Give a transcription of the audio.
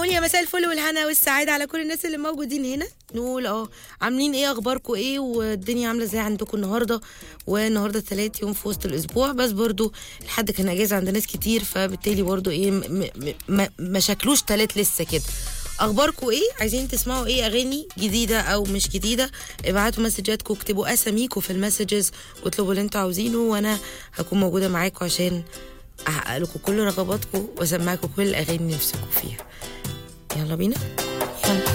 نقول يا مساء الفل والهنا والسعاده على كل الناس اللي موجودين هنا نقول اه عاملين ايه اخباركم ايه والدنيا عامله ازاي عندكم النهارده والنهارده الثلاث يوم في وسط الاسبوع بس برضو الحد كان اجازه عند ناس كتير فبالتالي برضو ايه م- م- م- ما شكلوش تلات لسه كده اخباركم ايه عايزين تسمعوا ايه اغاني جديده او مش جديده ابعتوا مسجاتكم اكتبوا اساميكم في المسجز واطلبوا اللي انتوا عاوزينه وانا هكون موجوده معاكم عشان احقق لكم كل رغباتكم واسمعكم كل الاغاني اللي نفسكم فيها يلا بينا يلا